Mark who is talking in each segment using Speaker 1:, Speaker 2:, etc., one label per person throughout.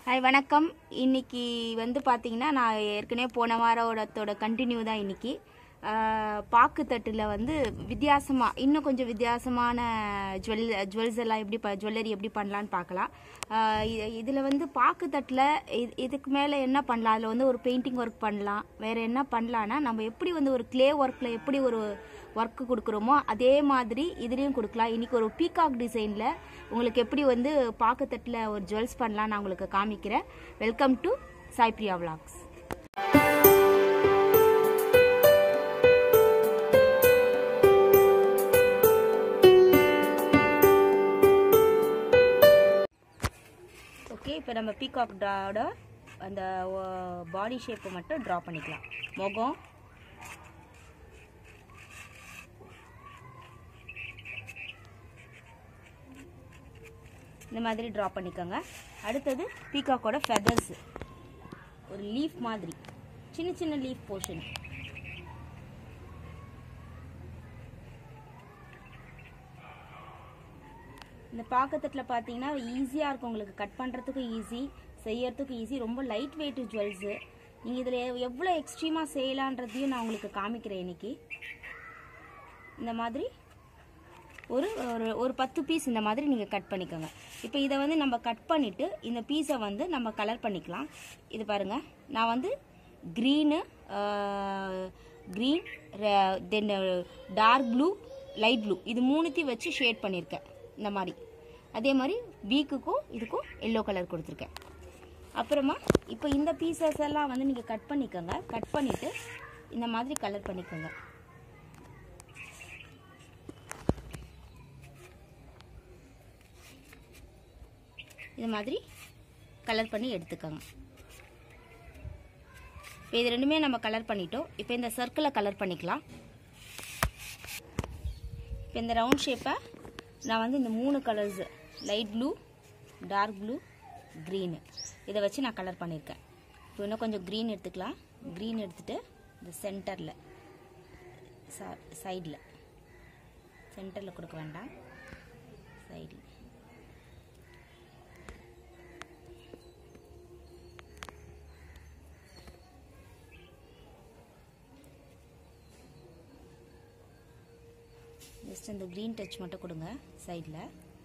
Speaker 1: hi வணக்கம் இன்னைக்கு வந்து பார்த்தீங்கன்னா நான் ஏற்கனவே போன வாரோடத்தோட கண்டினியூ தான் இன்னைக்கு ஆஹ், பாக்குத்தட்டில் வந்து வித்தியாசமாக இன்னும் கொஞ்சம் வித்தியாசமான ஜுவல் ஜுவல்ஸ் எல்லாம் எப்படி ப ஜுவல்லரி எப்படி பண்ணலான்னு பார்க்கலாம் இதில் வந்து பாக்குத்தட்டில் இது இதுக்கு மேலே என்ன பண்ணலாம் அதில் வந்து ஒரு பெயிண்டிங் ஒர்க் பண்ணலாம் வேறு என்ன பண்ணலான்னா நம்ம எப்படி வந்து ஒரு க்ளே ஒர்க்கில் எப்படி ஒரு ஒர்க்கு கொடுக்குறோமோ அதே மாதிரி இதுலேயும் கொடுக்கலாம் இன்னைக்கு ஒரு பீகாக் டிசைனில் உங்களுக்கு எப்படி வந்து பாக்கத்தட்டில் ஒரு ஜுவல்ஸ் பண்ணலாம் நான் உங்களுக்கு காமிக்கிறேன் welcome to Saipriya vlogs okay இப்போ நம்ம பீகாக்டோட அந்த பாடி ஷேப்பை மட்டும் ட்ரா பண்ணிக்கலாம் முகம் இந்த மாதிரி ட்ரா பண்ணிக்கோங்க அடுத்தது பீகாக்கோட ஃபெதர்ஸ் ஒரு லீஃப் மாதிரி சின்ன சின்ன லீஃப் போர்ஷன் இந்த பாக்கத்தட்டில் பார்த்தீங்கன்னா ஈஸியாக இருக்கும் உங்களுக்கு கட் பண்ணுறதுக்கும் ஈஸி செய்யறதுக்கும் ஈஸி ரொம்ப லைட் வெயிட் ஜுவல்ஸு நீங்கள் இதில் எவ்வளோ எக்ஸ்ட்ரீமாக செய்யலான்றதையும் நான் உங்களுக்கு காமிக்கிறேன் இன்னைக்கு இந்த மாதிரி ஒரு ஒரு ஒரு பத்து பீஸ் இந்த மாதிரி நீங்கள் கட் பண்ணிக்கோங்க இப்போ இதை வந்து நம்ம கட் பண்ணிவிட்டு இந்த பீஸை வந்து நம்ம கலர் பண்ணிக்கலாம் இது பாருங்கள் நான் வந்து green green then dark blue light blue இது மூணுத்தையும் வச்சு ஷேட் பண்ணியிருக்கேன் இந்த மாதிரி அதே மாதிரி வீக்குக்கும் இதுக்கும் எல்லோ கலர் கொடுத்துருக்கேன் அப்புறமா இப்போ இந்த பீசஸ் எல்லாம் வந்து நீங்கள் கட் பண்ணிக்கோங்க கட் பண்ணிவிட்டு இந்த மாதிரி கலர் பண்ணிக்கோங்க இது மாதிரி கலர் பண்ணி எடுத்துக்கோங்க இப்போ இது ரெண்டுமே நம்ம கலர் பண்ணிட்டோம் இப்போ இந்த சர்க்கிளை கலர் பண்ணிக்கலாம் இப்போ இந்த ரவுண்ட் ஷேப்பை நான் வந்து இந்த மூணு colours light blue dark blue green இதை வச்சு நான் கலர் பண்ணியிருக்கேன் இப்போ இன்னும் கொஞ்சம் க்ரீன் எடுத்துக்கலாம் க்ரீன் எடுத்துட்டு இந்த சென்டரில் சைடில் சென்டரில் கொடுக்க வேண்டாம் சைடில் ஜஸ்ட் அந்த க்ரீன் டச் மட்டும் கொடுங்க சைடில்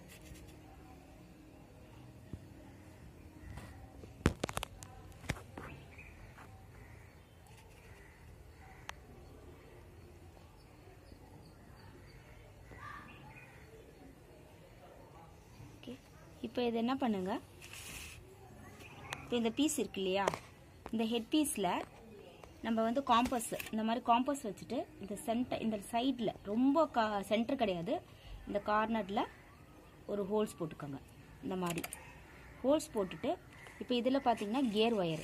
Speaker 1: ஓகே இப்போ இது என்ன பண்ணுங்க இப்போ இந்த பீஸ் இருக்கு இல்லையா இந்த ஹெட் பீஸில் நம்ம வந்து காம்பஸ் இந்த மாதிரி காம்பஸ் வச்சுட்டு இந்த சென்டர் இந்த சைடில் ரொம்ப கா சென்டர் கிடையாது இந்த கார்னரில் ஒரு ஹோல்ஸ் போட்டுக்கோங்க இந்த மாதிரி ஹோல்ஸ் போட்டுட்டு இப்போ இதில் பார்த்தீங்கன்னா கியர் ஒயர்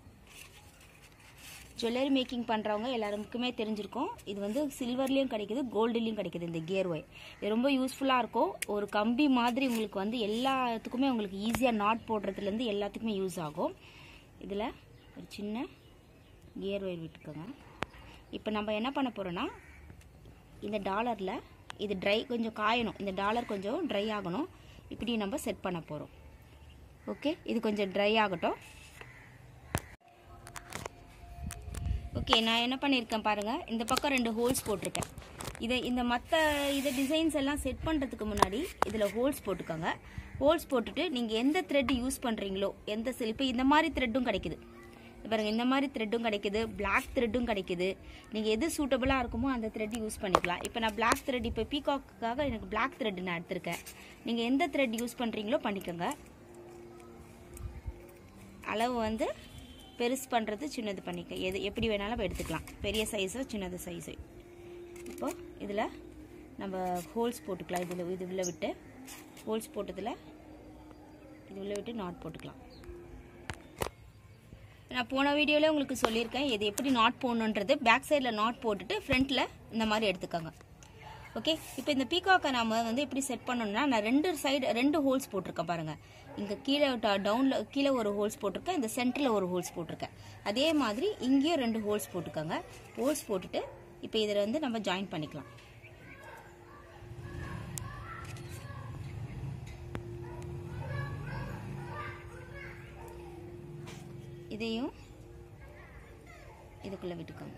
Speaker 1: ஜுவல்லரி மேக்கிங் பண்ணுறவங்க எல்லாருக்குமே தெரிஞ்சிருக்கும் இது வந்து சில்வர்லேயும் கிடைக்குது கோல்டுலேயும் கிடைக்குது இந்த கியர் ஒயர் இது ரொம்ப யூஸ்ஃபுல்லாக இருக்கும் ஒரு கம்பி மாதிரி உங்களுக்கு வந்து எல்லாத்துக்குமே உங்களுக்கு ஈஸியாக நாட் போடுறதுலேருந்து எல்லாத்துக்குமே யூஸ் ஆகும் இதில் ஒரு சின்ன கியர் ஒயர் விட்டுக்கோங்க இப்போ நம்ம என்ன பண்ண போகிறோன்னா இந்த டாலரில் இது ட்ரை கொஞ்சம் காயணும் இந்த டாலர் கொஞ்சம் ட்ரை ஆகணும் இப்படி நம்ம செட் பண்ண போகிறோம் ஓகே இது கொஞ்சம் ட்ரை ஆகட்டும் ஓகே நான் என்ன பண்ணியிருக்கேன் பாருங்கள் இந்த பக்கம் ரெண்டு ஹோல்ஸ் போட்டிருக்கேன் இதை இந்த மற்ற இதை டிசைன்ஸ் எல்லாம் செட் பண்ணுறதுக்கு முன்னாடி இதில் ஹோல்ஸ் போட்டுக்கோங்க ஹோல்ஸ் போட்டுட்டு நீங்கள் எந்த த்ரெட் யூஸ் பண்ணுறீங்களோ எந்த சில் இப்போ இந்த மாதிரி த்ரெட்டும் கிடைக்குது இது பாருங்க இந்த மாதிரி த்ரெட்டும் கிடைக்குது பிளாக் த்ரெட்டும் கிடைக்குது நீங்கள் எது சூட்டபுளாக இருக்குமோ அந்த த்ரெட் யூஸ் பண்ணிக்கலாம் இப்போ நான் பிளாக் த்ரெட் இப்போ பீகாக்காக எனக்கு பிளாக் த்ரெட் நான் எடுத்திருக்கேன் நீங்கள் எந்த த்ரெட் யூஸ் பண்ணுறீங்களோ பண்ணிக்கோங்க அளவு வந்து பெருசு பண்ணுறது சின்னது பண்ணிக்க எது எப்படி வேணாலும் நம்ம எடுத்துக்கலாம் பெரிய சைஸோ சின்னது சைஸோ இப்போ இதில் நம்ம ஹோல்ஸ் போட்டுக்கலாம் இதில் இது உள்ள விட்டு ஹோல்ஸ் போட்டதில் இது உள்ள விட்டு நாட் போட்டுக்கலாம் நான் போன வீடியோவில் உங்களுக்கு சொல்லியிருக்கேன் இது எப்படி நாட் போடணுன்றது பேக் சைடில் நாட் போட்டுட்டு ஃப்ரண்ட்டில் இந்த மாதிரி எடுத்துக்கோங்க ஓகே இப்போ இந்த பீகாக்கை நாம வந்து எப்படி செட் பண்ணணும்னா நான் ரெண்டு சைடு ரெண்டு ஹோல்ஸ் போட்டிருக்கேன் பாருங்க இங்கே கீழே டவுனில் கீழே ஒரு ஹோல்ஸ் போட்டிருக்கேன் இந்த சென்டரில் ஒரு ஹோல்ஸ் போட்டிருக்கேன் அதே மாதிரி இங்கேயும் ரெண்டு ஹோல்ஸ் போட்டுக்கோங்க ஹோல்ஸ் போட்டுட்டு இப்போ இதில் வந்து நம்ம ஜாயின் பண்ணிக்கலாம் இதையும் இதுக்குள்ளே விட்டுக்கோங்க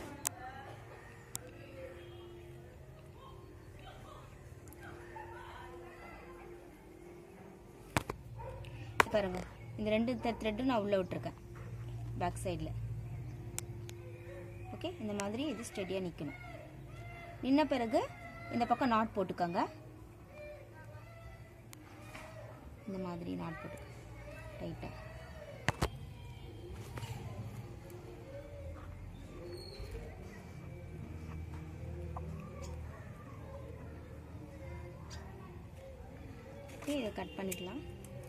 Speaker 1: பாருங்க இந்த ரெண்டு த்ரெட்டும் நான் உள்ளே விட்டுருக்கேன் பேக் சைடில் ஓகே இந்த மாதிரி இது ஸ்டெடியாக நிற்கணும் நின்ன பிறகு இந்த பக்கம் நாட் போட்டுக்கோங்க இந்த மாதிரி நாட் போட்டு டைட்டாக ஓகே இதை கட் பண்ணிக்கலாம்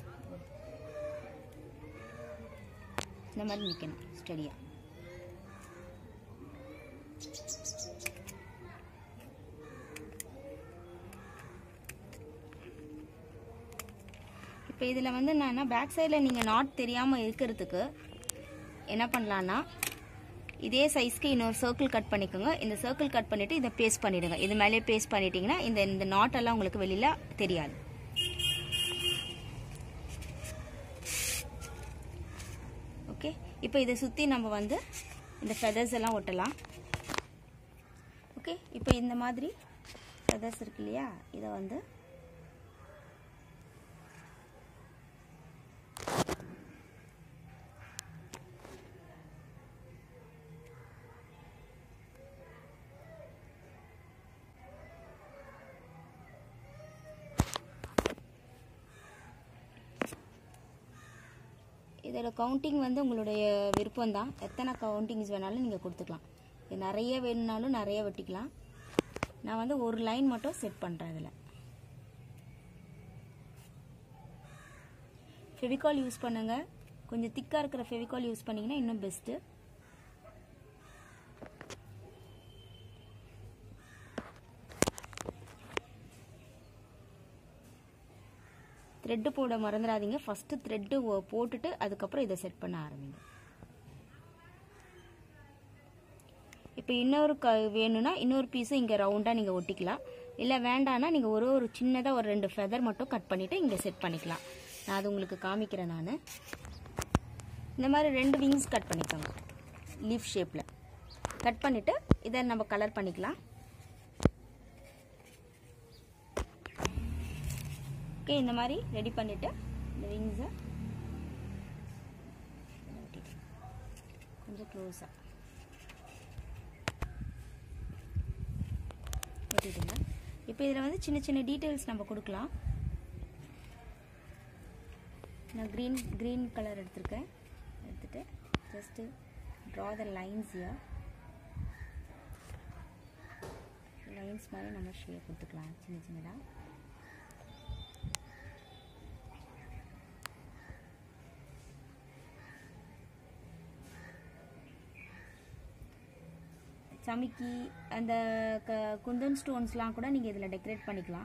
Speaker 1: இந்த மாதிரி நிற்கணும் ஸ்டடியாக இப்போ இதில் வந்து நான் என்ன பேக் சைடில் நீங்கள் நாட் தெரியாமல் இருக்கிறதுக்கு என்ன பண்ணலான்னா இதே சைஸ்க்கு இன்னொரு சர்க்கிள் கட் பண்ணிக்கோங்க இந்த சர்க்கிள் கட் பண்ணிவிட்டு இதை பேஸ்ட் பண்ணிவிடுங்க இது மேலே பேஸ்ட் பண்ணிட்டீங்கன்னா இந்த இந்த நாட்டெல்லாம் உங்களுக்கு வெளியில் தெரியாது ஓகே இப்போ இதை சுற்றி நம்ம வந்து இந்த ஃபெதர்ஸ் எல்லாம் ஒட்டலாம் ஓகே இப்போ இந்த மாதிரி ஃபெதர்ஸ் இருக்கு இல்லையா இதை வந்து இதோட கவுண்டிங் வந்து உங்களுடைய விருப்பம் தான் எத்தனை கவுண்டிங்ஸ் வேணாலும் நீங்கள் கொடுத்துக்கலாம் இது நிறைய வேணும்னாலும் நிறைய வெட்டிக்கலாம் நான் வந்து ஒரு லைன் மட்டும் செட் பண்ணுறேன் இதில் ஃபெவிகால் யூஸ் பண்ணுங்க கொஞ்சம் திக்காக இருக்கிற ஃபெவிகால் யூஸ் பண்ணிங்கன்னா இன்னும் பெஸ்ட்டு த்ரெட்டு போட மறந்துடாதீங்க ஃபஸ்ட்டு த்ரெட்டு போட்டுட்டு அதுக்கப்புறம் இதை செட் பண்ண ஆரம்பிங்க இப்போ இன்னொரு க வேணும்னா இன்னொரு பீஸும் இங்கே ரவுண்டாக நீங்கள் ஒட்டிக்கலாம் இல்லை வேண்டான்னா நீங்கள் ஒரு ஒரு சின்னதாக ஒரு ரெண்டு ஃபெதர் மட்டும் கட் பண்ணிவிட்டு இங்கே செட் பண்ணிக்கலாம் நான் அது உங்களுக்கு காமிக்கிறேன் நான் இந்த மாதிரி ரெண்டு விங்ஸ் கட் பண்ணிக்கோங்க லீஃப் ஷேப்பில் கட் பண்ணிவிட்டு இதை நம்ம கலர் பண்ணிக்கலாம் ஓகே இந்த மாதிரி ரெடி பண்ணிவிட்டு இந்த விங்ஸை கொஞ்சம் க்ளோஸாக வெட்டிடுங்க இப்போ இதில் வந்து சின்ன சின்ன டீட்டெயில்ஸ் நம்ம கொடுக்கலாம் நான் க்ரீன் க்ரீன் கலர் எடுத்திருக்கேன் எடுத்துகிட்டு just draw the lines ear lines மாதிரி நம்ம ஷேப் கொடுத்துக்கலாம் சின்ன சின்னதாக சமிக்கி அந்த க குந்தன் ஸ்டோன்ஸ்லாம் கூட நீங்கள் இதில் டெக்கரேட் பண்ணிக்கலாம்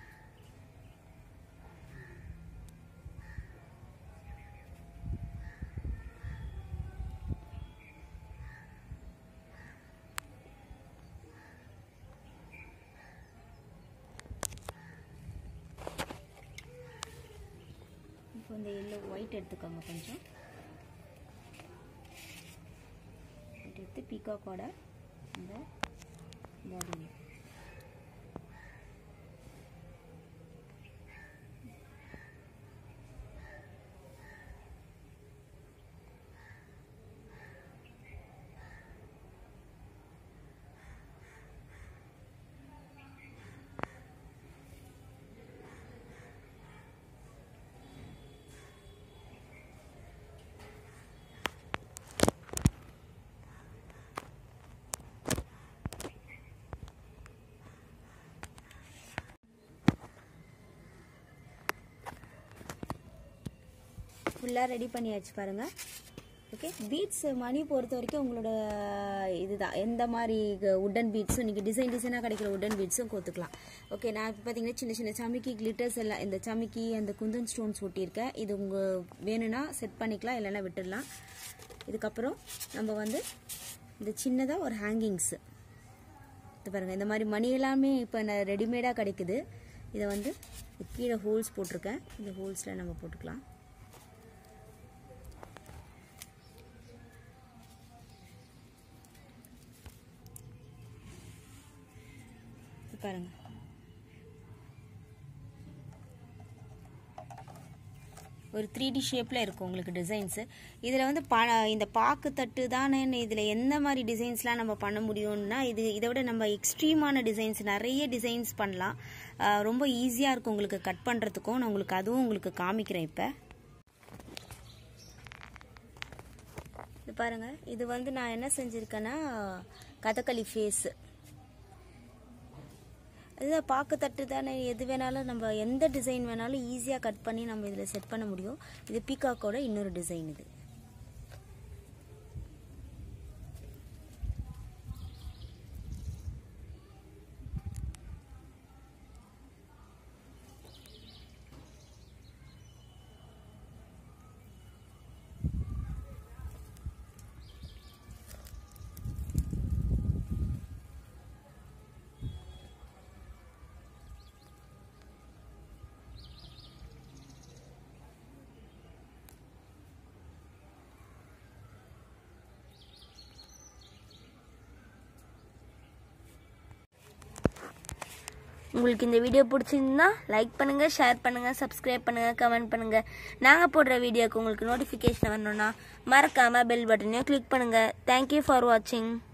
Speaker 1: இப்போ இந்த எல்லோ ஒயிட் எடுத்துக்கோங்க கொஞ்சம் ஒயிட் எடுத்து பீகாக்கோட இந்த பாடியில் ஃபுல்லாக ரெடி பண்ணியாச்சு பாருங்கள் ஓகே பீட்ஸ் மணி பொறுத்த வரைக்கும் உங்களோட இதுதான் எந்த மாதிரி உட்டன் பீட்ஸும் நீங்கள் டிசைன் டிசைனாக கிடைக்கிற உட்டன் பீட்ஸும் கோத்துக்கலாம் ஓகே நான் இப்போ பார்த்தீங்கன்னா சின்ன சின்ன சமிக்கி கிளிட்டர்ஸ் எல்லாம் இந்த சமிக்கி அந்த குந்தன் ஸ்டோன்ஸ் ஒட்டியிருக்கேன் இது உங்கள் வேணும்னா செட் பண்ணிக்கலாம் இல்லைன்னா விட்டுடலாம் இதுக்கப்புறம் நம்ம வந்து இந்த சின்னதாக ஒரு ஹேங்கிங்ஸு இது பாருங்கள் இந்த மாதிரி மணி எல்லாமே இப்போ நான் ரெடிமேடாக கிடைக்குது இதை வந்து கீழே ஹோல்ஸ் போட்டிருக்கேன் இந்த ஹோல்ஸில் நம்ம போட்டுக்கலாம் பாருங்க ஒரு த்ரீ டி ஷேப்பில் இருக்கும் உங்களுக்கு டிசைன்ஸு இதில் வந்து ப இந்த பாக்கு தட்டு தானே இதில் எந்த மாதிரி டிசைன்ஸ்லாம் நம்ம பண்ண முடியும்னா இது இதை விட நம்ம எக்ஸ்ட்ரீமான டிசைன்ஸ் நிறைய டிசைன்ஸ் பண்ணலாம் அஹ் ரொம்ப ஈஸியாக இருக்கும் உங்களுக்கு கட் பண்ணுறதுக்கும் நான் உங்களுக்கு அதுவும் உங்களுக்கு காமிக்கிறேன் இப்போ இது பாருங்க இது வந்து நான் என்ன செஞ்சுருக்கேன்னா கதகளி ஃபேஸு இதுதான் பாக்கு தட்டு தானே எது வேணாலும் நம்ம எந்த டிசைன் வேணாலும் ஈஸியாக கட் பண்ணி நம்ம இதில் செட் பண்ண முடியும் இது பீகாக்கோட இன்னொரு டிசைன் இது
Speaker 2: உங்களுக்கு இந்த வீடியோ பிடிச்சிருந்தா லைக் பண்ணுங்க ஷேர் பண்ணுங்க சப்ஸ்கிரைப் பண்ணுங்க கமெண்ட் பண்ணுங்க நாங்க போடுற வீடியோக்கு உங்களுக்கு நோட்டிஃபிகேஷன் வரணும்னா மறக்காம பெல் பட்டனையும் கிளிக் பண்ணுங்க தேங்க்யூ ஃபார் வாட்சிங்